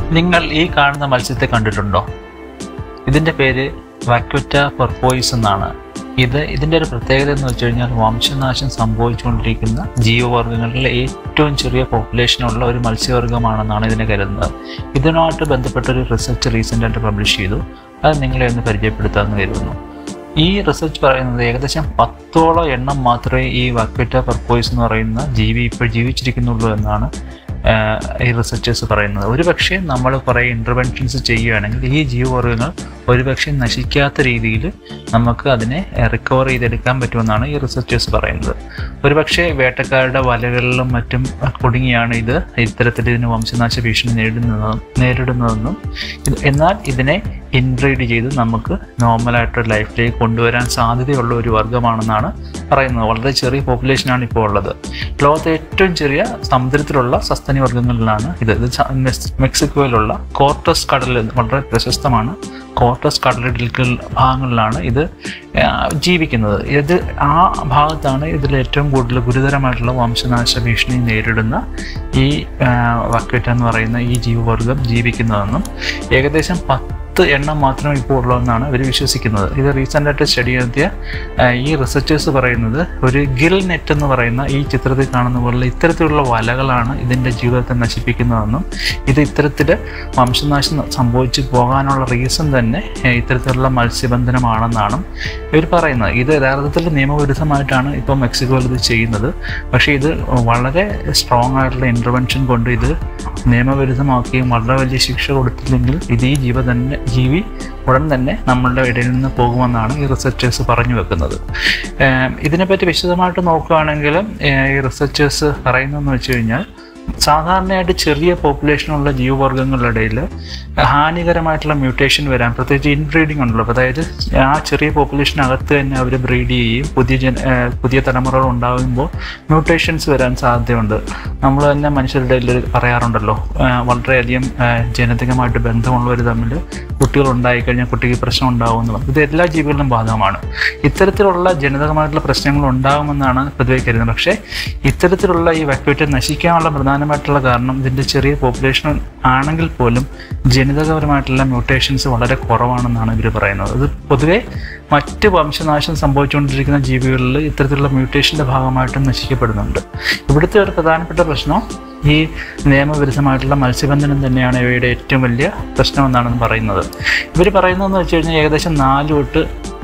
നിങ്ങൾ ഈ കാണുന്ന മത്സ്യത്തെ കണ്ടിട്ടുണ്ടോ ഇതിൻ്റെ പേര് വാക്വറ്റ പെർപോയിസ് എന്നാണ് ഇത് ഇതിൻ്റെ ഒരു പ്രത്യേകത എന്ന് വെച്ച് കഴിഞ്ഞാൽ വംശനാശം സംഭവിച്ചുകൊണ്ടിരിക്കുന്ന ജീവവർഗ്ഗങ്ങളിലെ ഏറ്റവും ചെറിയ പോപ്പുലേഷനുള്ള ഒരു മത്സ്യവർഗ്ഗമാണെന്നാണ് ഇതിനെ കരുതുന്നത് ഇതിനുമായിട്ട് ബന്ധപ്പെട്ട ഒരു റിസർച്ച് റീസെൻ്റായിട്ട് പബ്ലിഷ് ചെയ്തു അത് നിങ്ങളെ ഒന്ന് പരിചയപ്പെടുത്താമെന്ന് കരുതുന്നു ഈ റിസർച്ച് പറയുന്നത് ഏകദേശം പത്തോളം എണ്ണം മാത്രമേ ഈ വാക്വറ്റ പെർപോയിസ് എന്ന് പറയുന്ന ജീവി ഇപ്പോൾ ജീവിച്ചിരിക്കുന്നുള്ളൂ എന്നാണ് ആഹ് ഈ റിസർച്ചേഴ്സ് പറയുന്നത് ഒരുപക്ഷെ നമ്മൾ കുറേ ഇൻ്റർവെൻഷൻസ് ചെയ്യുകയാണെങ്കിൽ ഈ ജീവവർഗ്ഗങ്ങൾ ഒരുപക്ഷെ നശിക്കാത്ത രീതിയിൽ നമുക്ക് അതിനെ റിക്കവർ ചെയ്തെടുക്കാൻ പറ്റുമെന്നാണ് ഈ റിസർച്ചേഴ്സ് പറയുന്നത് ഒരുപക്ഷെ വേട്ടക്കാരുടെ വലകളിലും മറ്റും കുടുങ്ങിയാണ് ഇത് ഇത്തരത്തിൽ ഇതിന് വംശനാശ ഭീഷണി നേരിടുന്നത് നേരിടുന്നതെന്നും ഇത് എന്നാൽ ഇതിനെ ഇൻബ്രീഡ് ചെയ്ത് നമുക്ക് നോർമലായിട്ട് ലൈഫിലേക്ക് കൊണ്ടുവരാൻ സാധ്യതയുള്ള ഒരു വർഗ്ഗമാണെന്നാണ് പറയുന്നത് വളരെ ചെറിയ പോപ്പുലേഷനാണ് ഇപ്പോൾ ഉള്ളത് ലോകത്തെ ഏറ്റവും ചെറിയ സമുദ്രത്തിലുള്ള സസ്തനി വർഗ്ഗങ്ങളിലാണ് ഇത് ഇത് ച- മെക്സ്- മെക്സിക്കോയിലുള്ള കോർട്ടസ് കടൽ വളരെ പ്രശസ്തമാണ് കോർട്ടസ് കടലിടുക്കൽ ഭാഗങ്ങളിലാണ് ഇത് ആ, ജീവിക്കുന്നത് ഇത് ആ ഭാഗത്താണ് ഇതിൽ ഏറ്റവും കൂടുതൽ ഗുരുതരമായിട്ടുള്ള വംശനാശ ഭീഷണി നേരിടുന്ന ഈ വക്കറ്റ് എന്ന് പറയുന്ന ഈ ജീവവർഗം ജീവിക്കുന്നതെന്നും ഏകദേശം പത്ത് എണ്ണം മാത്രമേ ഇപ്പോൾ ഉള്ളൂ ഇവർ വിശ്വസിക്കുന്നത് ഇത് റീസെൻ്റ് ആയിട്ട് സ്റ്റഡി നടത്തിയ ആ, ഈ റിസർച്ചേഴ്സ് പറയുന്നത് ഒരു ഗിൽ നെറ്റ് എന്ന് പറയുന്ന ഈ ചിത്രത്തിൽ കാണുന്ന പോലുള്ള ഇത്തരത്തിലുള്ള വലകളാണ് ഇതിൻ്റെ ജീവിതത്തെ നശിപ്പിക്കുന്നതെന്നും ഇത് ഇത്തരത്തിൽ വംശനാശം സംഭവിച്ചു പോകാനുള്ള റീസൺ തന്നെ ഏ, ഇത്തരത്തിലുള്ള മത്സ്യബന്ധനമാണെന്നാണ് ഇവർ പറയുന്നത് ഇത് യഥാർത്ഥത്തിൽ നിയമവിരുദ്ധമായിട്ടാണ് ഇപ്പോൾ മെക്സിക്കോയിൽ ഇത് ചെയ്യുന്നത് പക്ഷേ ഇത് വളരെ സ്ട്രോങ് ആയിട്ടുള്ള ഇൻ്റർവെൻഷൻ കൊണ്ട് ഇത് നിയമവിരുദ്ധമാക്കുകയും വളരെ വലിയ ശിക്ഷ കൊടുത്തില്ലെങ്കിൽ ഇത് ഈ ജീവ തന്നെ ജീവി ഉടൻ തന്നെ നമ്മളുടെ ഇടയിൽ നിന്ന് പോകുമെന്നാണ് ഈ റിസർച്ചേഴ്സ് പറഞ്ഞു വെക്കുന്നത് ഏം, ഇതിനെപ്പറ്റി വിശദമായിട്ട് നോക്കുകയാണെങ്കിൽ ഏഹ്, ഈ റിസർച്ചേഴ്സ് പറയുന്നതെന്ന് വെച്ച് കഴിഞ്ഞാൽ സാധാരണയായിട്ട് ചെറിയ പോപ്പുലേഷനുള്ള ജീവവർഗ്ഗങ്ങളുടെ ഇടയിൽ ഹാനികരമായിട്ടുള്ള മ്യൂട്ടേഷൻ വരാൻ പ്രത്യേകിച്ച് ഇൻബ്രീഡിംഗ് ഉണ്ടല്ലോ അതായത് ആ ചെറിയ പോപ്പുലേഷനകത്ത് തന്നെ അവർ ബ്രീഡ് ചെയ്യുകയും പുതിയ ജന ഏഹ് പുതിയ തലമുറകൾ ഉണ്ടാകുമ്പോൾ മ്യൂട്ടേഷൻസ് വരാൻ സാധ്യതയുണ്ട് നമ്മൾ തന്നെ മനുഷ്യരുടെ ഇടയിൽ പറയാറുണ്ടല്ലോ ഏഹ് വളരെയധികം ഏഹ് ജനിതകമായിട്ട് ബന്ധമുള്ളവർ തമ്മിൽ കുട്ടികൾ ഉണ്ടായിക്കഴിഞ്ഞാൽ കുട്ടിക്ക് പ്രശ്നം ഉണ്ടാകുമെന്നുള്ളത് ഇത് എല്ലാ ജീവികളിലും ബാധകമാണ് ഇത്തരത്തിലുള്ള ജനിതകമായിട്ടുള്ള പ്രശ്നങ്ങൾ ഉണ്ടാകുമെന്നാണ് പൊതുവെ കരുതുന്നത് പക്ഷേ ഇത്തരത്തിലുള്ള ഈ വക്യൂറ്റം നശിക്കാനുള്ള പ്രധാനമായിട്ടുള്ള കാരണം ഇതിൻ്റെ ചെറിയ പോപ്പുലേഷൻ ആണെങ്കിൽ പോലും ജനിതകപരമായിട്ടുള്ള മ്യൂട്ടേഷൻസ് വളരെ കുറവാണെന്നാണ് ഇവർ പറയുന്നത് ഇത് പൊതുവേ മറ്റ് വംശനാശം സംഭവിച്ചുകൊണ്ടിരിക്കുന്ന ജീവികളിൽ ഇത്തരത്തിലുള്ള മ്യൂട്ടേഷൻ്റെ ഭാഗമായിട്ടും നശിക്കപ്പെടുന്നുണ്ട് ഇവിടുത്തെ ഒരു പ്രധാനപ്പെട്ട പ്രശ്നം ഈ നിയമവിരുദ്ധമായിട്ടുള്ള മത്സ്യബന്ധനം തന്നെയാണ് ഇവയുടെ ഏറ്റവും വലിയ പ്രശ്നമെന്നാണ് പറയുന്നത് ഇവർ പറയുന്നതെന്ന് വെച്ച് കഴിഞ്ഞാൽ ഏകദേശം നാല് തൊട്ട്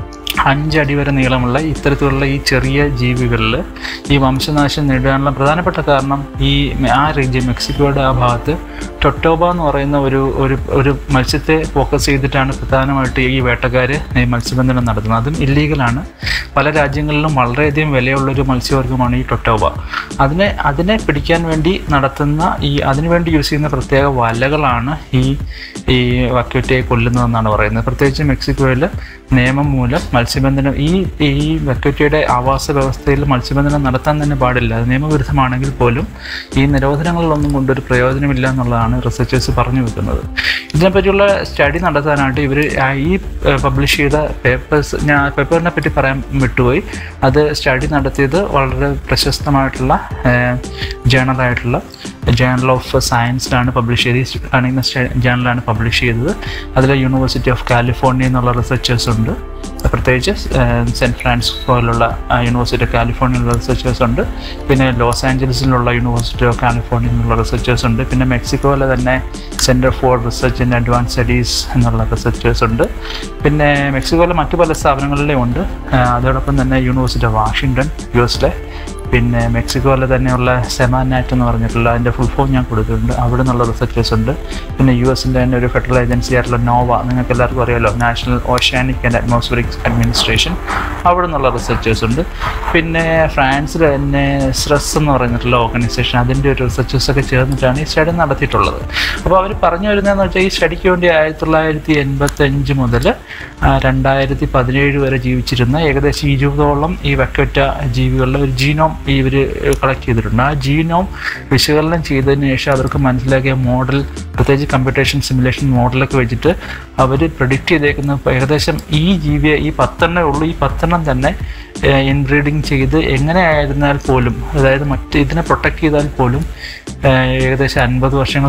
അഞ്ചടി വരെ നീളമുള്ള ഇത്തരത്തിലുള്ള ഈ ചെറിയ ജീവികളിൽ ഈ വംശനാശം നേരിടാനുള്ള പ്രധാനപ്പെട്ട കാരണം ഈ ആ റീജിയൻ മെക്സിക്കോയുടെ ആ ഭാഗത്ത് ടൊട്ടോബ എന്ന് പറയുന്ന ഒരു ഒരു ഒരു മത്സ്യത്തെ ഫോക്കസ് ചെയ്തിട്ടാണ് പ്രധാനമായിട്ട് ഈ വേട്ടക്കാർ ഈ മത്സ്യബന്ധനം നടത്തുന്നത് അതും ഇല്ലീഗലാണ് പല രാജ്യങ്ങളിലും വളരെയധികം വിലയുള്ളൊരു മത്സ്യവർഗ്ഗമാണ് ഈ ടൊട്ടോബ അതിനെ അതിനെ പിടിക്കാൻ വേണ്ടി നടത്തുന്ന ഈ അതിനുവേണ്ടി യൂസ് ചെയ്യുന്ന പ്രത്യേക വലകളാണ് ഈ ഈ വക്യൂറ്റയെ കൊല്ലുന്നതെന്നാണ് പറയുന്നത് പ്രത്യേകിച്ച് മെക്സിക്കോയിൽ നിയമം മൂലം മത്സ്യബന്ധനം ഈ ഈ വക്യൂറ്റയുടെ ആവാസ വ്യവസ്ഥയിൽ മത്സ്യബന്ധനം നടത്താൻ തന്നെ പാടില്ല അത് നിയമവിരുദ്ധമാണെങ്കിൽ പോലും ഈ നിരോധനങ്ങളിലൊന്നും കൊണ്ടൊരു പ്രയോജനമില്ല എന്നുള്ളതാണ് റിസർച്ചേഴ്സ് പറഞ്ഞു വെക്കുന്നത് ഇതിനെപ്പറ്റിയുള്ള സ്റ്റഡി നടത്താനായിട്ട് ഇവർ ഈ പബ്ലിഷ് ചെയ്ത പേപ്പേഴ്സ് ഞാൻ പേപ്പറിനെ പറ്റി പറയാൻ വിട്ടുപോയി അത് സ്റ്റഡി നടത്തിയത് വളരെ പ്രശസ്തമായിട്ടുള്ള ജേണലായിട്ടുള്ള ജേണൽ ഓഫ് സയൻസിലാണ് പബ്ലിഷ് ചെയ്ത് ഈ കാണിക്കുന്ന ജേണലാണ് പബ്ലിഷ് ചെയ്തത് അതിൽ യൂണിവേഴ്സിറ്റി ഓഫ് കാലിഫോർണിയ എന്നുള്ള റിസർച്ചേഴ്സ് ഉണ്ട് പ്രത്യേകിച്ച് സെൻറ്റ് ഫ്രാൻസിസ്കോയിലുള്ള യൂണിവേഴ്സിറ്റി ഓഫ് കാലിഫോർണിയയിലുള്ള റിസർച്ചേഴ്സ് ഉണ്ട് പിന്നെ ലോസ് ആഞ്ചലസിലുള്ള യൂണിവേഴ്സിറ്റി ഓഫ് കാലിഫോർണിയയിലുള്ള റിസർച്ചേഴ്സ് ഉണ്ട് പിന്നെ മെക്സിക്കോയിലെ തന്നെ centre for research in advance studies എന്നുള്ള റിസർച്ചേഴ്സ് ഉണ്ട് പിന്നെ മെക്സിക്കോയിലെ മറ്റു പല സ്ഥാപനങ്ങളിലും ഉണ്ട് ആ, അതോടൊപ്പം തന്നെ യൂണിവേഴ്സിറ്റി ഓഫ് വാഷിങ്ടൺ യു എസിലെ പിന്നെ മെക്സിക്കോയിലെ തന്നെയുള്ള സെമാനാറ്റ് എന്ന് പറഞ്ഞിട്ടുള്ള അതിൻ്റെ ഫുൾ ഫോം ഞാൻ കൊടുത്തിട്ടുണ്ട് അവിടെ നിന്നുള്ള റിസർച്ചേഴ്സ് ഉണ്ട് പിന്നെ യു എസിൻ്റെ തന്നെ ഒരു ഫെഡറൽ ഏജൻസി ആയിട്ടുള്ള നോവ നിങ്ങൾക്ക് എല്ലാവർക്കും അറിയാമല്ലോ national oceanic and atmospheric administration അവിടെ നിന്നുള്ള റിസർച്ചേഴ്സ് ഉണ്ട് പിന്നെ ഫ്രാൻസിൽ തന്നെ സ്ട്രെസ് എന്ന് പറഞ്ഞിട്ടുള്ള ഓർഗനൈസേഷൻ അതിൻ്റെ ഒരു റിസർച്ചേഴ്സ് ഒക്കെ ചേർന്നിട്ടാണ് ഈ സ്റ്റഡി നടത്തിയിട്ടുള്ളത് അപ്പോൾ അവർ പറഞ്ഞു വരുന്നതെന്ന് വെച്ചാൽ ഈ സ്റ്റഡിക്ക് വേണ്ടി ആയിരത്തി തൊള്ളായിരത്തി എൺപത്തഞ്ച് മുതൽ രണ്ടായിരത്തി പതിനേഴ് വരെ ജീവിച്ചിരുന്ന ഏകദേശം ഇരുപതോളം ഈ വെക്കറ്റ ജീവികളുടെ ഒരു ജീനോം ഇവർ കളക്ട് ചെയ്തിട്ടുണ്ട് ആ ജീനോം വിശകലനം ചെയ്തതിന് ശേഷം അവർക്ക് മനസ്സിലാക്കിയ മോഡൽ പ്രത്യേകിച്ച് കമ്പ്യൂട്ടേഷൻ സിമുലേഷൻ മോഡലൊക്കെ വെച്ചിട്ട് അവർ പ്രഡിക്റ്റ് ചെയ്തേക്കുന്ന ഇപ്പം ഏകദേശം ഈ ജീവിയെ ഈ പത്തെണ്ണേ ഉള്ളൂ ഈ പത്തെണ്ണം തന്നെ ഇൻബ്രീഡിങ് ചെയ്ത് എങ്ങനെ ആയിരുന്നാൽ പോലും അതായത് മറ്റ് ഇതിനെ പ്രൊട്ടക്ട് ചെയ്താൽ പോലും ഏഹ്, ഏകദേശം അൻപത് വർഷങ്ങൾ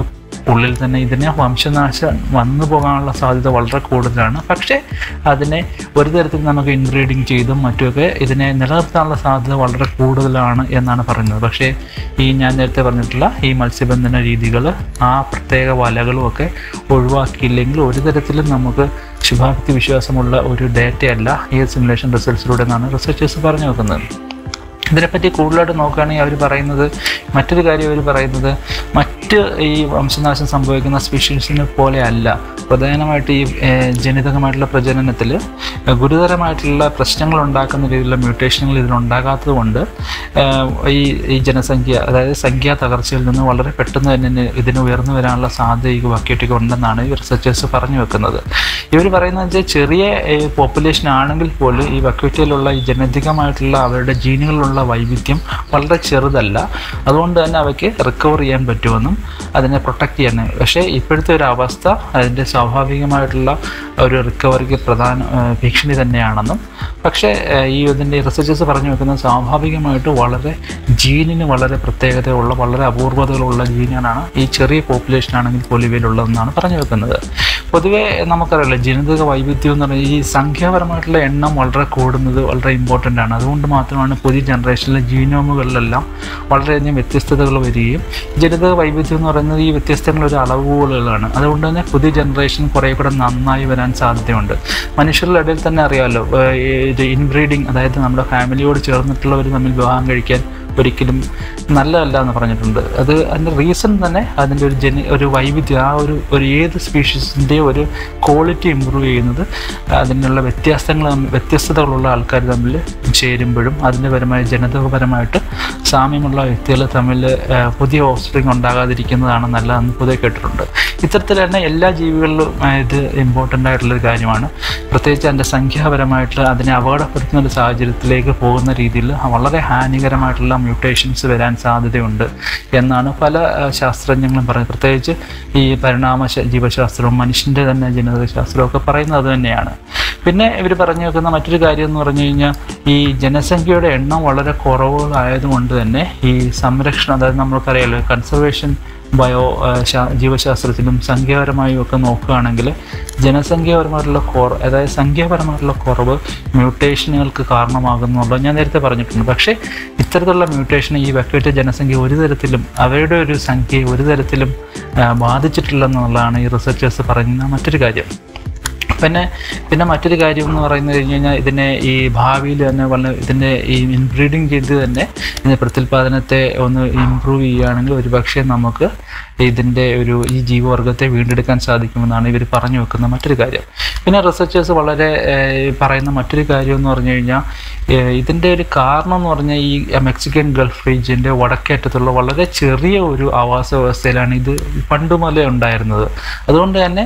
ഉള്ളിൽ തന്നെ ഇതിനെ വംശനാശം വന്നു പോകാനുള്ള സാധ്യത വളരെ കൂടുതലാണ് പക്ഷേ അതിനെ ഒരു തരത്തിൽ നമുക്ക് ഇൻബ്രീഡിങ് ചെയ്തും മറ്റുമൊക്കെ ഇതിനെ നിലനിർത്താനുള്ള സാധ്യത വളരെ കൂടുതലാണ് എന്നാണ് പറയുന്നത് പക്ഷേ ഈ ഞാൻ നേരത്തെ പറഞ്ഞിട്ടുള്ള ഈ മത്സ്യബന്ധന രീതികൾ ആ പ്രത്യേക വലകളും ഒക്കെ ഒഴിവാക്കിയില്ലെങ്കിൽ ഒരു തരത്തിലും നമുക്ക് ശുഭാപ്തി വിശ്വാസമുള്ള ഒരു ഡേറ്റയല്ല ഈ സിമുലേഷൻ റിസൾട്ട്സിലൂടെ എന്നാണ് റിസർച്ചേഴ്സ് പറഞ്ഞു വെക്കുന്നത് ഇതിനെപ്പറ്റി കൂടുതലായിട്ട് നോക്കുകയാണെങ്കിൽ അവർ പറയുന്നത് മറ്റൊരു കാര്യം അവർ പറയുന്നത് മറ്റ് ഈ വംശനാശം സംഭവിക്കുന്ന സ്പീഷീസിനെ പോലെ അല്ല പ്രധാനമായിട്ട് ഈ ഏഹ്, ജനിതകമായിട്ടുള്ള പ്രജനനത്തിൽ ഗുരുതരമായിട്ടുള്ള പ്രശ്നങ്ങൾ ഉണ്ടാക്കുന്ന രീതിയിലുള്ള മ്യൂട്ടേഷനുകൾ ഇതിലുണ്ടാകാത്തത് കൊണ്ട് ഏഹ്, ഈ ഈ ജനസംഖ്യ അതായത് സംഖ്യാ തകർച്ചയിൽ നിന്ന് വളരെ പെട്ടെന്ന് തന്നെ ഇതിന് ഉയർന്നു വരാനുള്ള സാധ്യത ഈ വക്യറ്റിക്ക് ഉണ്ടെന്നാണ് ഈ റിസർച്ചേഴ്സ് പറഞ്ഞു വെക്കുന്നത് ഇവർ പറയുന്നത് വെച്ചാൽ ചെറിയ പോപ്പുലേഷൻ ആണെങ്കിൽ പോലും ഈ വക്യൂറ്റിയിലുള്ള ഈ ജനതികമായിട്ടുള്ള അവരുടെ ജീനുകളിലുള്ള വൈവിധ്യം വളരെ ചെറുതല്ല അതുകൊണ്ട് തന്നെ അവയ്ക്ക് റിക്കവർ ചെയ്യാൻ പറ്റുമെന്നും അതിനെ പ്രൊട്ടക്റ്റ് ചെയ്യാൻ പക്ഷേ ഇപ്പോഴത്തെ ഒരു അവസ്ഥ അതിൻ്റെ സ്വാഭാവികമായിട്ടുള്ള ഒരു റിക്കവറിക്ക് പ്രധാന ആ, ഭീഷണി തന്നെയാണെന്നും പക്ഷേ ആ, ഈ ഇതിൻ്റെ റിസർച്ചേഴ്സ് പറഞ്ഞു വെക്കുന്നത് സ്വാഭാവികമായിട്ട് വളരെ ജീനിന് വളരെ പ്രത്യേകതയുള്ള വളരെ അപൂർവതകളുള്ള ജീനുകളാണ് ഈ ചെറിയ പോപ്പുലേഷൻ ആണെങ്കിൽ പോലും ഇവയിലുള്ളതെന്നാണ് പറഞ്ഞു വെക്കുന്നത് പൊതുവേ നമുക്കറിയാലോ ജനിതക വൈവിധ്യം എന്ന് പറഞ്ഞാൽ ഈ സംഖ്യാപരമായിട്ടുള്ള എണ്ണം വളരെ കൂടുന്നത് വളരെ ഇമ്പോർട്ടൻ്റ് ആണ് അതുകൊണ്ട് മാത്രമാണ് പുതിയ ജനറേഷനിലെ ജീനോമുകളിലെല്ലാം വളരെയധികം വ്യത്യസ്തതകൾ വരികയും ജനിതക വൈവിധ്യം എന്ന് പറയുന്നത് ഈ വ്യത്യസ്തങ്ങൾ ഒരു അളവുകോലുകളാണ് അതുകൊണ്ട് തന്നെ പുതിയ ജനറേഷൻ കുറേ കൂടെ നന്നായി വരാൻ സാധ്യതയുണ്ട് മനുഷ്യരുടെ ഇടയിൽ തന്നെ അറിയാമല്ലോ ഏഹ് ഈ ഇത് ഇൻബ്രീഡിങ് അതായത് നമ്മുടെ ഫാമിലിയോട് ചേർന്നിട്ടുള്ളവർ തമ്മിൽ വിവാഹം കഴിക്കാൻ ഒരിക്കലും നല്ലതല്ല എന്ന് പറഞ്ഞിട്ടുണ്ട് അത് അതിൻ്റെ റീസൺ തന്നെ അതിൻ്റെ ഒരു ജനി ഒരു വൈവിധ്യം ആ ഒരു ഒരു ഏത് സ്പീഷീസിൻ്റെ ഒരു ക്വാളിറ്റി ഇമ്പ്രൂവ് ചെയ്യുന്നത് അതിനുള്ള വ്യത്യാസങ്ങൾ തമ്മിൽ- വ്യത്യസ്തതകളുള്ള ആൾക്കാർ തമ്മിൽ ചേരുമ്പോഴും അതിൻ്റെ പരമായ ജനിതകപരമായിട്ട് സാമ്യമുള്ള വ്യക്തികൾ തമ്മിൽ ആ, പുതിയ ഓഫ്സ്പ്രിങ് ഉണ്ടാകാതിരിക്കുന്നതാണ് നല്ലതെന്ന് പൊതുവെ കേട്ടിട്ടുണ്ട് ഇത്തരത്തിൽ തന്നെ എല്ലാ ജീവികളിലും ആ, ഇത് ഇമ്പോർട്ടൻ്റ് ആയിട്ടുള്ളൊരു കാര്യമാണ് പ്രത്യേകിച്ച് അതിൻ്റെ സംഖ്യാപരമായിട്ട് അതിനെ അപകടപ്പെടുത്തുന്ന ഒരു സാഹചര്യത്തിലേക്ക് പോകുന്ന രീതിയിൽ വളരെ ഹാനികരമായിട്ടുള്ള മ്യൂട്ടേഷൻസ് വരാൻ സാധ്യതയുണ്ട് എന്നാണ് പല ആ, ശാസ്ത്രജ്ഞങ്ങളും പറയുന്നത് പ്രത്യേകിച്ച് ഈ പരിണാമ ശ- ജീവശാസ്ത്രവും മനുഷ്യൻ്റെ തന്നെ ജനിതക ശാസ്ത്രവും ഒക്കെ പറയുന്നത് അത് തന്നെയാണ് പിന്നെ ഇവർ പറഞ്ഞു വെക്കുന്ന മറ്റൊരു കാര്യം എന്ന് പറഞ്ഞു കഴിഞ്ഞാൽ ഈ ജനസംഖ്യയുടെ എണ്ണം വളരെ കുറവുകളായതുകൊണ്ട് തന്നെ ഈ സംരക്ഷണം അതായത് നമ്മൾക്കറിയാലോ കൺസർവേഷൻ ബയോ ആ, ശാ- ജീവശാസ്ത്രത്തിലും സംഖ്യാപരമായും ഒക്കെ നോക്കുകയാണെങ്കിൽ ജനസംഖ്യാപരമായിട്ടുള്ള കുറവ് അതായത് സംഖ്യാപരമായിട്ടുള്ള കുറവ് മ്യൂട്ടേഷനുകൾക്ക് കാരണമാകുന്നുള്ളത് ഞാൻ നേരത്തെ പറഞ്ഞിട്ടുണ്ട് പക്ഷേ ഇത്തരത്തിലുള്ള മ്യൂട്ടേഷൻ ഈ വെക്കേറ്റ ജനസംഖ്യ ഒരു തരത്തിലും അവരുടെ ഒരു സംഖ്യയെ ഒരു തരത്തിലും ആ, ബാധിച്ചിട്ടില്ലെന്നുള്ളതാണ് ഈ റിസർച്ചേഴ്സ് പറയുന്ന മറ്റൊരു കാര്യം പിന്നെ പിന്നെ മറ്റൊരു കാര്യം എന്ന് പറയുന്നത് കഴിഞ്ഞ് കഴിഞ്ഞാൽ ഇതിനെ ഈ ഭാവിയിൽ തന്നെ വളരെ ഇതിൻ്റെ ഈ ഇൻബ്രീഡിങ് ചെയ്ത് തന്നെ ഇതിൻ്റെ പ്രത്യുൽപാദനത്തെ ഒന്ന് ഇമ്പ്രൂവ് ചെയ്യുകയാണെങ്കിൽ ഒരുപക്ഷെ നമുക്ക് ഇതിൻ്റെ ഒരു ഈ ജീവവർഗത്തെ വീണ്ടെടുക്കാൻ സാധിക്കുമെന്നാണ് ഇവർ പറഞ്ഞു വെക്കുന്ന മറ്റൊരു കാര്യം പിന്നെ റിസർച്ചേഴ്സ് വളരെ ഏഹ്, പറയുന്ന മറ്റൊരു കാര്യം എന്ന് പറഞ്ഞു കഴിഞ്ഞാൽ ഏഹ്, ഇതിൻ്റെ ഒരു കാരണം എന്ന് പറഞ്ഞാൽ ഈ മെക്സിക്കൻ ഗൾഫ് റീജിയൻ്റെ വടക്കേറ്റത്തുള്ള വളരെ ചെറിയ ഒരു ആവാസ വ്യവസ്ഥയിലാണ് ഇത് പണ്ട് മുതലേ ഉണ്ടായിരുന്നത് അതുകൊണ്ട് തന്നെ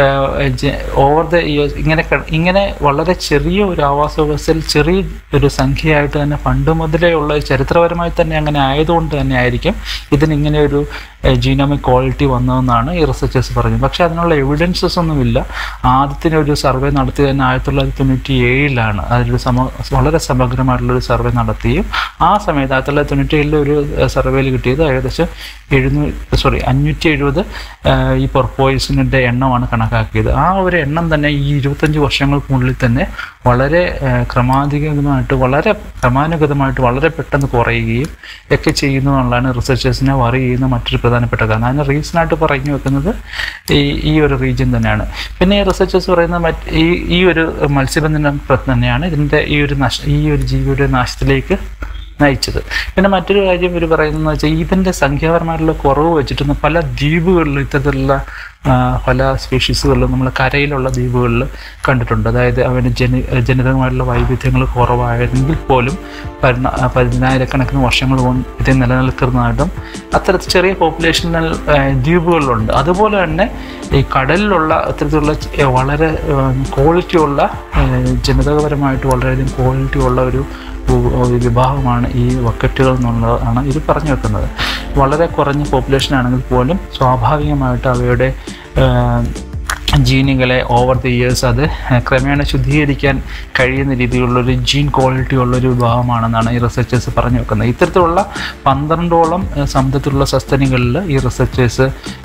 ഓവർ ദ ഇയേഴ്സ് ഇങ്ങനെ ക- ഇങ്ങനെ വളരെ ചെറിയ ഒരു ആവാസ വ്യവസ്ഥയിൽ ചെറിയ ഒരു സംഖ്യയായിട്ട് തന്നെ പണ്ട് മുതലേ ഉള്ള ചരിത്രപരമായി തന്നെ അങ്ങനെ ആയതുകൊണ്ട് തന്നെ ആയിരിക്കും ഇതിന് ഇങ്ങനെ ഒരു ജീനോമിക് ക്വാളിറ്റി വന്നതെന്നാണ് ഈ റിസർച്ചേഴ്സ് പറഞ്ഞത് പക്ഷേ അതിനുള്ള എവിഡൻസസ് ഒന്നുമില്ല ആദ്യത്തിന് ഒരു സർവേ നടത്തിയത് തന്നെ ആയിരത്തി തൊള്ളായിരത്തി തൊണ്ണൂറ്റി ഏഴിലാണ് അതിലൊരു സമ വളരെ സമഗ്രമായിട്ടുള്ളൊരു സർവേ നടത്തിയും ആ സമയത്ത് ആയിരത്തി തൊള്ളായിരത്തി തൊണ്ണൂറ്റി ഏഴിലെ ഒരു സർവേയിൽ കിട്ടിയത് ഏകദേശം എഴുന്നൂറ് സോറി അഞ്ഞൂറ്റി എഴുപത് ഈ പൊർപ്പോയിസിൻ്റെ എണ്ണമാണ് കണക്കാക്കിയത് ആ ഒരു എണ്ണം തന്നെ ഈ ഇരുപത്തഞ്ച് വർഷങ്ങൾക്കുള്ളിൽ തന്നെ വളരെ ആ, ക്രമാധികമായിട്ട് വളരെ ക്രമാനുഗതമായിട്ട് വളരെ പെട്ടെന്ന് കുറയുകയും ഒക്കെ ചെയ്യുന്നു എന്നുള്ളതാണ് റിസർച്ചേഴ്സിനെ വറി ചെയ്യുന്ന മറ്റൊരു പ്രധാനപ്പെട്ട കാരണം അതിന് റീസണായിട്ട് പറഞ്ഞു വെക്കുന്നത് ഈ ഈ ഒരു റീജിയൻ തന്നെയാണ് പിന്നെ ഈ റിസർച്ചേഴ്സ് പറയുന്ന മറ്റ് ഈ ഈ ഒരു മത്സ്യബന്ധനം പ്ര- തന്നെയാണ് ഇതിൻ്റെ ഈ ഒരു നശ ഈ ഒരു ജീവിയുടെ നാശത്തിലേക്ക് നയിച്ചത് പിന്നെ മറ്റൊരു കാര്യം ഇവർ പറയുന്നത് വെച്ചാൽ ഇതിൻ്റെ സംഖ്യാപരമായിട്ടുള്ള കുറവ് വെച്ചിട്ട് പല ദ്വീപുകളിലും ഇത്തരത്തിലുള്ള ആ, പല സ്പീഷീസുകളിലും നമ്മൾ കരയിലുള്ള ദ്വീപുകളിൽ കണ്ടിട്ടുണ്ട് അതായത് അവന് ജനി ജനിതകമായിട്ടുള്ള വൈവിധ്യങ്ങൾ കുറവായെങ്കിൽ പോലും പതിനാ പതിനായിരക്കണക്കിന് വർഷങ്ങൾ കൊണ്ട് ഇത് നിലനിൽക്കുന്നതായിട്ടും അത്തരത്തിൽ ചെറിയ പോപ്പുലേഷനിൽ ദ്വീപുകളിലുണ്ട് അതുപോലെ തന്നെ ഈ കടലിലുള്ള അത്തരത്തിലുള്ള ച- വളരെ ക്വാളിറ്റി ഉള്ള ആ, ജനിതകപരമായിട്ട് വളരെയധികം ക്വാളിറ്റി ഉള്ള ഒരു ഒരു വിഭാഗമാണ് ഈ വക്കറ്റുകൾ എന്നുള്ളതാണ് ഇത് പറഞ്ഞു വെക്കുന്നത് വളരെ കുറഞ്ഞ പോപ്പുലേഷൻ ആണെങ്കിൽ പോലും സ്വാഭാവികമായിട്ട് അവയുടെ ജീനുകളെ ഓവർ ദി ഇയേഴ്സ് അത് ക്രമേണ ശുദ്ധീകരിക്കാൻ കഴിയുന്ന രീതിയിലുള്ളൊരു ജീൻ ക്വാളിറ്റി ഉള്ളൊരു വിഭാഗമാണെന്നാണ് ഈ റിസർച്ചേഴ്സ് പറഞ്ഞു വെക്കുന്നത് ഇത്തരത്തിലുള്ള പന്ത്രണ്ടോളം ഏഹ്, സമുദ്രത്തിലുള്ള സസ്തനികളിൽ ഈ റിസർച്ചേഴ്സ്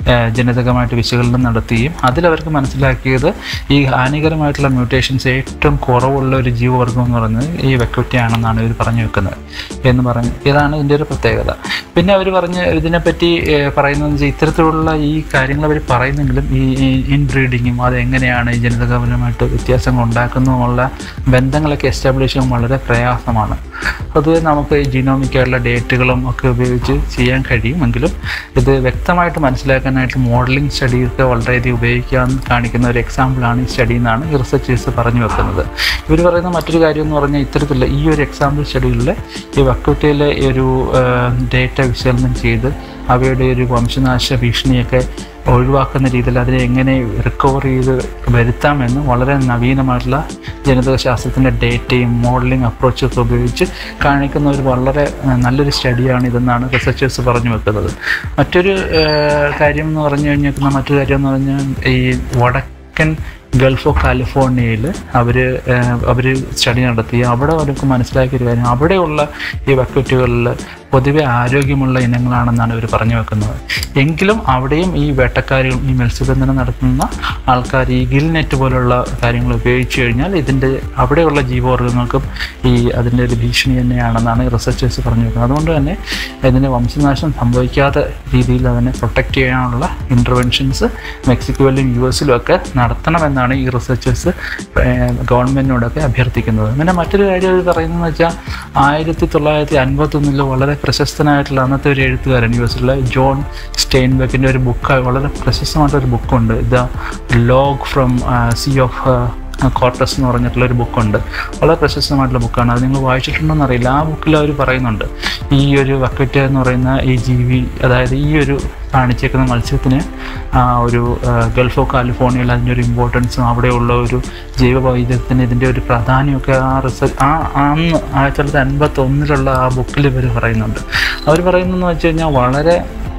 ഏഹ്, ജനിതകമായിട്ട് വിശകലനം നടത്തുകയും അതിലവർക്ക് മനസ്സിലാക്കിയത് ഈ ഹാനികരമായിട്ടുള്ള മ്യൂട്ടേഷൻസ് ഏറ്റവും കുറവുള്ള ഒരു ജീവവർഗം എന്ന് പറയുന്നത് ഈ വെക്കുറ്റിയാണെന്നാണ് ഇവർ പറഞ്ഞു വെക്കുന്നത് എന്ന് പറഞ്ഞ് ഇതാണ് ഇതിൻ്റെ ഒരു പ്രത്യേകത പിന്നെ അവർ പറഞ്ഞ് ഇതിനെപ്പറ്റി ഏഹ്, പറയുന്നത് വെച്ചാൽ ഇത്തരത്തിലുള്ള ഈ കാര്യങ്ങൾ അവർ പറയുന്നെങ്കിലും ഈ ഇൻബ്രീഡിങ്ങും അത് എങ്ങനെയാണ് ഈ ജനിതകപരമായിട്ട് വ്യത്യാസങ്ങൾ ഉണ്ടാക്കുന്നതുമുള്ള ബന്ധങ്ങളൊക്കെ എസ്റ്റാബ്ലിഷ് ചെയ്യാൻ വളരെ പ്രയാസമാണ് പൊതുവെ നമുക്ക് ഈ ജീനോമിക്കായിട്ടുള്ള ഡേറ്റുകളും ഒക്കെ ഉപയോഗിച്ച് ചെയ്യാൻ കഴിയുമെങ്കിലും ഇത് വ്യക്തമായിട്ട് മനസ്സിലാക്കാനായിട്ട് മോഡലിംഗ് സ്റ്റഡീസ് വളരെയധികം ഉപയോഗിക്കാൻ കാണിക്കുന്ന ഒരു എക്സാമ്പിളാണ് ഈ സ്റ്റഡി എന്നാണ് ഈ റിസർച്ചേഴ്സ് പറഞ്ഞു വെക്കുന്നത് ഇവർ പറയുന്ന മറ്റൊരു കാര്യം എന്ന് പറഞ്ഞാൽ ഇത്തരത്തിലുള്ള ഈ ഒരു എക്സാമ്പിൾ സ്റ്റഡികളിൽ ഈ വക്കൂറ്റയിലെ ഒരു ഡേറ്റ വിശകലനം ചെയ്ത് അവയുടെ ഒരു വംശനാശ ഭീഷണിയൊക്കെ ഒഴിവാക്കുന്ന രീതിയിൽ അതിനെ എങ്ങനെ റിക്കവർ ചെയ്ത് വരുത്താമെന്ന് വളരെ നവീനമായിട്ടുള്ള ജനിതക ശാസ്ത്രത്തിൻ്റെ ഡേറ്റയും മോഡലിംഗ് അപ്രോച്ചൊക്കെ ഉപയോഗിച്ച് കാണിക്കുന്ന ഒരു വളരെ ഏഹ്, നല്ലൊരു സ്റ്റഡിയാണ് ഇതെന്നാണ് റിസർച്ചേഴ്സ് പറഞ്ഞു വെക്കുന്നത് മറ്റൊരു ഏഹ്, കാര്യം എന്ന് പറഞ്ഞു കഴിഞ്ഞാൽ മറ്റൊരു കാര്യം എന്ന് പറഞ്ഞാൽ ഈ വടക്കൻ ഗൾഫ് ഓഫ് കാലിഫോർണിയയിൽ അവർ അവർ സ്റ്റഡി നടത്തി അവിടെ അവർക്ക് മനസ്സിലാക്കിയ ഒരു കാര്യം അവിടെയുള്ള ഈ വക്കറ്റുകളിൽ പൊതുവെ ആരോഗ്യമുള്ള ഇനങ്ങളാണെന്നാണ് ഇവർ പറഞ്ഞു വെക്കുന്നത് എങ്കിലും അവിടെയും ഈ വേട്ടക്കാരും ഈ മത്സ്യബന്ധനം നടത്തുന്ന ആൾക്കാർ ഈ ഗിൽ നെറ്റ് പോലുള്ള കാര്യങ്ങൾ ഉപയോഗിച്ച് കഴിഞ്ഞാൽ ഇതിൻ്റെ അവിടെയുള്ള ജീവവർഗങ്ങൾക്കും ഈ അതിൻ്റെ ഒരു ഭീഷണി തന്നെയാണെന്നാണ് റിസർച്ചേഴ്സ് പറഞ്ഞു വെക്കുന്നത് അതുകൊണ്ട് തന്നെ ഇതിന് വംശനാശം സംഭവിക്കാത്ത രീതിയിൽ അതിനെ പ്രൊട്ടക്റ്റ് ചെയ്യാനുള്ള ഇൻ്റർവെൻഷൻസ് മെക്സിക്കോയിലും യു എസിലും ഒക്കെ നടത്തണമെന്നാണ് ഈ റിസർച്ചേഴ്സ് ഗവൺമെൻറ്റിനോടൊക്കെ അഭ്യർത്ഥിക്കുന്നത് പിന്നെ മറ്റൊരു കാര്യം അവർ പറയുന്നതെന്ന് വെച്ചാൽ ആയിരത്തി തൊള്ളായിരത്തി അൻപത്തൊന്നിൽ വളരെ പ്രശസ്തനായിട്ടുള്ള അന്നത്തെ ഒരു എഴുത്തുകാരൻ യു എസിലെ ജോൺ സ്റ്റെയിൻബെക്കിൻ്റെ ഒരു ബുക്ക് വളരെ പ്രശസ്തമായിട്ടൊരു ബുക്കുണ്ട് the log from sea of Cortez എന്ന് പറഞ്ഞിട്ടുള്ള ഒരു ബുക്കുണ്ട് വളരെ പ്രശസ്തമായിട്ടുള്ള ബുക്കാണ് അത് നിങ്ങൾ വായിച്ചിട്ടുണ്ടോയെന്ന് അറിയില്ല ആ ബുക്കിൽ അവർ പറയുന്നുണ്ട് ഈ ഒരു വക്കറ്റ് എന്ന് പറയുന്ന ഈ ജീവി അതായത് ഈ ഒരു കാണിച്ചേക്കുന്ന മത്സ്യത്തിന് ആ, ഒരു ആ, ഗൾഫ് ഓഫ് കാലിഫോർണിയയിൽ അതിൻ്റെ ഒരു ഇമ്പോർട്ടൻസും അവിടെയുള്ള ഒരു ജൈവവൈദ്യത്തിന് ഇതിൻ്റെ ഒരു പ്രാധാന്യമൊക്കെ ആ റിസർച്ച് ആ അന്ന് ആയിരത്തി തൊള്ളായിരത്തി അൻപത്തൊന്നിലുള്ള ആ ബുക്കിൽ ഇവർ പറയുന്നുണ്ട് അവർ പറയുന്നതെന്ന് വെച്ച് കഴിഞ്ഞാൽ വളരെ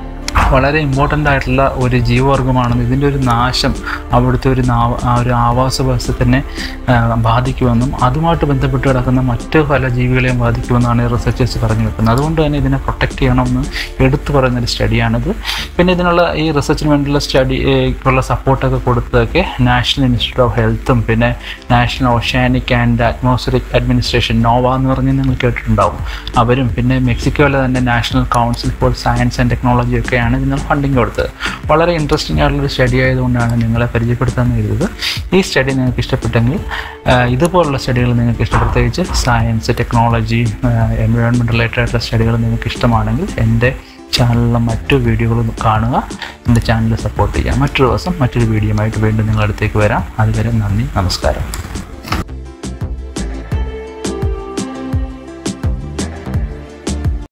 വളരെ ഇമ്പോർട്ടൻ്റ് ആയിട്ടുള്ള ഒരു ജീവവർഗമാണെന്ന് ഇതിൻ്റെ ഒരു നാശം അവിടുത്തെ ഒരു നാ- ആ ഒരു ആവാസ വ്യവസ്ഥത്തിനെ ആ, ബാധിക്കുമെന്നും അതുമായിട്ട് ബന്ധപ്പെട്ട് കിടക്കുന്ന മറ്റ് പല ജീവികളെയും ബാധിക്കുമെന്നാണ് റിസർച്ചേഴ്സ് പറഞ്ഞു വെക്കുന്നത് അതുകൊണ്ട് തന്നെ ഇതിനെ പ്രൊട്ടക്റ്റ് ചെയ്യണമെന്ന് എടുത്തു പറയുന്നൊരു സ്റ്റഡിയാണിത് പിന്നെ ഇതിനുള്ള ഈ റിസർച്ചിന് വേണ്ടിയുള്ള സ്റ്റഡി ഉള്ള സപ്പോർട്ടൊക്കെ കൊടുത്തതൊക്കെ നാഷണൽ ഇൻസ്റ്റിറ്റ്യൂട്ട് ഓഫ് ഹെൽത്തും പിന്നെ national oceanic and atmospheric administration NOAA എന്ന് പറഞ്ഞ് നിങ്ങൾ കേട്ടിട്ടുണ്ടാവും അവരും പിന്നെ മെക്സിക്കോയിലെ തന്നെ national council for science and technology ഒക്കെയാണ് ഇതിന് ഫണ്ടിങ് കൊടുത്തത് വളരെ ഇൻട്രസ്റ്റിംഗ് ആയിട്ടുള്ളൊരു സ്റ്റഡി ആയതുകൊണ്ടാണ് നിങ്ങളെ പരിചയപ്പെടുത്താൻ എഴുതിയത് ഈ സ്റ്റഡി നിങ്ങൾക്ക് ഇഷ്ടപ്പെട്ടെങ്കിൽ ആ, ഇതുപോലുള്ള സ്റ്റഡികൾ നിങ്ങൾക്ക് ഇഷ്ടം പ്രത്യേകിച്ച് സയൻസ് ടെക്നോളജി എൻവയോൺമെൻറ്റ് റിലേറ്റഡ് ആയിട്ടുള്ള സ്റ്റഡികൾ നിങ്ങൾക്ക് ഇഷ്ടമാണെങ്കിൽ എൻ്റെ ചാനലിലെ മറ്റു വീഡിയോകൾ കാണുക എൻ്റെ ചാനൽ സപ്പോർട്ട് ചെയ്യുക മറ്റൊരു ദിവസം മറ്റൊരു വീഡിയോ ആയിട്ട് വീണ്ടും നിങ്ങളുടെ അടുത്തേക്ക് വരാം അതുവരെ നന്ദി നമസ്കാരം